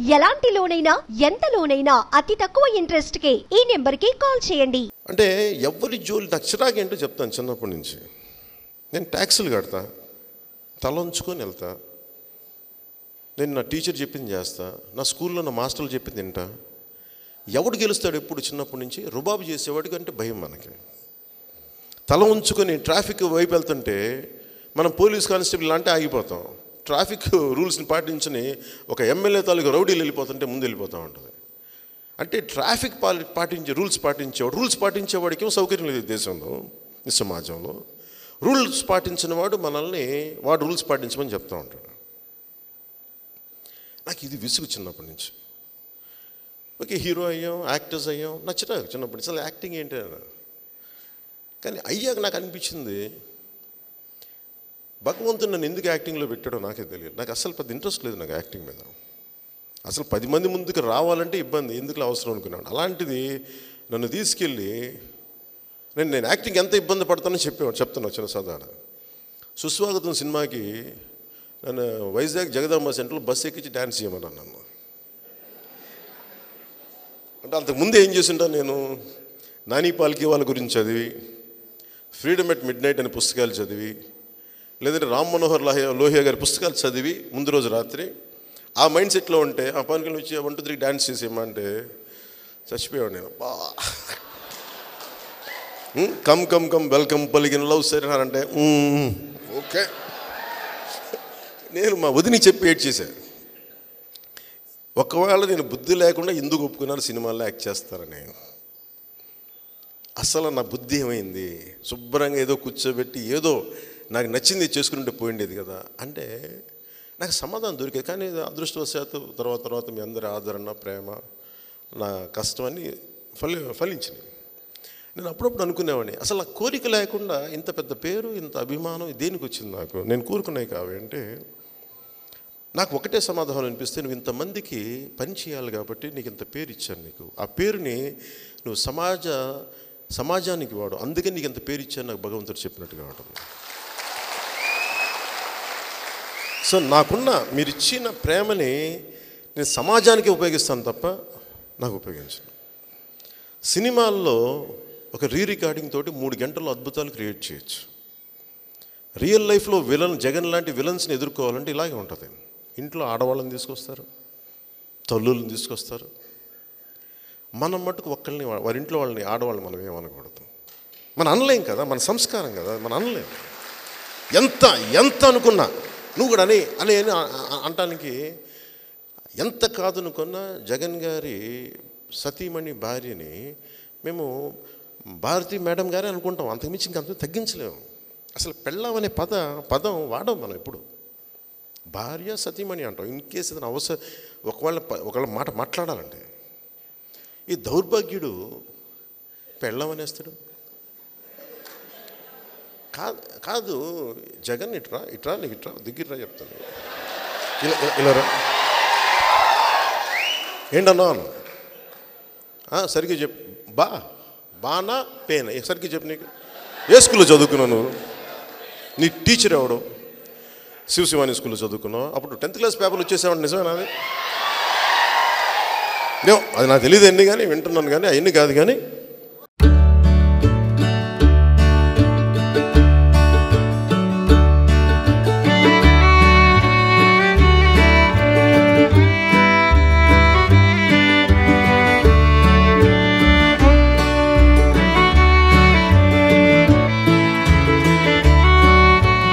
ఎలాంటి లోనైనా ఎంత లోనైనా అతి తక్కువ ఇంట్రెస్ట్ కే ఈ నెంబర్ కి కాల్ చేయండి అంటే ఎవరి జోలి నాకు చిరాకు ఏంటో చెప్తాను చిన్నప్పటి నుంచి నేను ట్యాక్సులు కడతా తల ఉంచుకొని వెళ్తా నేను నా టీచర్ చెప్పింది చేస్తా నా స్కూల్లో నా మాస్టర్లు చెప్పింది తింటా ఎవడు గెలుస్తాడు ఎప్పుడు చిన్నప్పటి నుంచి రుబాబు చేసేవాడికి అంటే భయం మనకి తల ఉంచుకొని ట్రాఫిక్ వైపు వెళ్తుంటే మనం పోలీస్ కానిస్టేబుల్ అంటే ఆగిపోతాం ట్రాఫిక్ రూల్స్ని పాటించని ఒక ఎమ్మెల్యే తాలూకు రౌడీలు వెళ్ళిపోతుంటే ముందు వెళ్ళిపోతూ ఉంటుంది అంటే ట్రాఫిక్ పాలి పాటించే రూల్స్ పాటించేవాడు రూల్స్ పాటించేవాడికి ఏం సౌకర్యం లేదు ఈ దేశంలో ఈ సమాజంలో రూల్స్ పాటించిన వాడు మనల్ని వాడు రూల్స్ పాటించమని చెప్తూ ఉంటాడు నాకు ఇది విసుగు చిన్నప్పటి నుంచి ఓకే హీరో అయ్యాం యాక్టర్స్ అయ్యాం నచ్చట చిన్నప్పటి నుంచి అసలు యాక్టింగ్ ఏంటి అని కానీ అయ్యాక నాకు అనిపించింది భగవంతుడు నన్ను ఎందుకు యాక్టింగ్లో పెట్టాడో నాకే తెలియదు నాకు అసలు పెద్ద ఇంట్రెస్ట్ లేదు నాకు యాక్టింగ్ మీద అసలు పది మంది ముందుకు రావాలంటే ఇబ్బంది ఎందుకు అవసరం అనుకున్నాను అలాంటిది నన్ను తీసుకెళ్ళి నేను నేను యాక్టింగ్ ఎంత ఇబ్బంది పడతానో చెప్పేవాడు చెప్తాను చిన్న సాధారణ సుస్వాగతం సినిమాకి నన్ను వైజాగ్ జగదాంబ సెంటర్లో బస్సు ఎక్కించి డ్యాన్స్ చేయమన్నాను నన్ను అంటే అంతకుముందు ఏం చేసింటా నేను నాని పాల్కి వాళ్ళ గురించి చదివి ఫ్రీడమ్ ఎట్ మిడ్ నైట్ అనే పుస్తకాలు చదివి లేదంటే రామ్ మనోహర్ లాహియా లోహియా గారి పుస్తకాలు చదివి ముందు రోజు రాత్రి ఆ మైండ్ సెట్లో ఉంటే ఆ పనికి వచ్చి వన్ టూ త్రీ డ్యాన్స్ చేసేయమంటే చచ్చిపోయాడు నేను బా um, come come come welcome పలికిన లవ్ సరేనారంటే ఉమ్, ఓకే నేను మా వదిని చెప్పి ఏడ్ చేశాను ఒకవేళ నేను బుద్ధి లేకుండా ఎందుకు ఒప్పుకున్నాను సినిమాల్లో యాక్ట్ చేస్తారని అసలు నా బుద్ధి ఏమైంది శుభ్రంగా ఏదో కూర్చోబెట్టి ఏదో నాకు నచ్చింది చేసుకుంటే పోయిండేది కదా అంటే నాకు సమాధానం దొరికేది కానీ అదృష్టవశాత్తు తర్వాత తర్వాత మీ అందరి ఆదరణ ప్రేమ నా కష్టం అన్ని ఫలి ఫలించినాయి నేను అప్పుడప్పుడు అనుకునేవాడిని అసలు నా కోరిక లేకుండా ఇంత పెద్ద పేరు ఇంత అభిమానం దేనికి వచ్చింది నాకు నేను కోరుకున్నాయి కావి అంటే నాకు ఒకటే సమాధానం అనిపిస్తే నువ్వు ఇంతమందికి పని చేయాలి కాబట్టి నీకు ఇంత పేరు ఇచ్చాను నీకు ఆ పేరుని నువ్వు సమాజ సమాజానికి వాడు అందుకే నీకు ఇంత పేరు ఇచ్చాను నాకు భగవంతుడు చెప్పినట్టుగా ఉంటుంది సో నాకున్న మీరు ఇచ్చిన ప్రేమని నేను సమాజానికి ఉపయోగిస్తాను తప్ప నాకు ఉపయోగించను సినిమాల్లో ఒక రీ రికార్డింగ్ తోటి మూడు గంటల్లో అద్భుతాలు క్రియేట్ చేయొచ్చు రియల్ లైఫ్లో విలన్ జగన్ లాంటి విలన్స్ని ఎదుర్కోవాలంటే ఇలాగే ఉంటుంది ఇంట్లో ఆడవాళ్ళని తీసుకొస్తారు తల్లులను తీసుకొస్తారు మనం మటుకు ఒక్కళ్ళని వా- వారి ఇంట్లో వాళ్ళని ఆడవాళ్ళని మనం ఏమనకూడదు మన అనలేం కదా మన సంస్కారం కదా మన అనలేం ఎంత ఎంత అనుకున్నా నువ్వు కూడా అని అని అని అ- అ- అంటానికి ఎంత కాదనుకున్నా జగన్ గారి సతీమణి భార్యని మేము భారతి మేడం గారే అనుకుంటాం అంతకుమించి ఇంకంత తగ్గించలేము అసలు పెళ్ళాం అనే పద పదం వాడం మనం ఎప్పుడు భార్య సతీమణి అంటాం ఇన్ కేసు ఏదైనా అవసరం ఒకవేళ ప- ఒకవేళ మాట మాట్లాడాలంటే ఈ దౌర్భాగ్యుడు పెళ్ళం అనేస్తాడు కాదు కాదు జగన్ ఇట్రా ఇట్రా నీకు ఇట్రా దిగిట్రా చెప్తాను ఇలా ఇలా- ఇలా రా ఏంటన్నా అన్న ఆ, సరిగ్గా చెప్పు బా బానా పేన ఏ, సరిగ్గా చెప్పు నీకు ఏ స్కూల్లో చదువుకున్నావు నువ్వు నీ టీచర్ ఎవడు శివశివాని స్కూల్లో చదువుకున్నావు అప్పుడు టెన్త్ క్లాస్ పేపర్లు వచ్చేసావండి నిజమేనా అది ఏమో, అది నాకు తెలియదు ఎన్ని కానీ వింటున్నాను కానీ అవన్నీ కాదు కానీ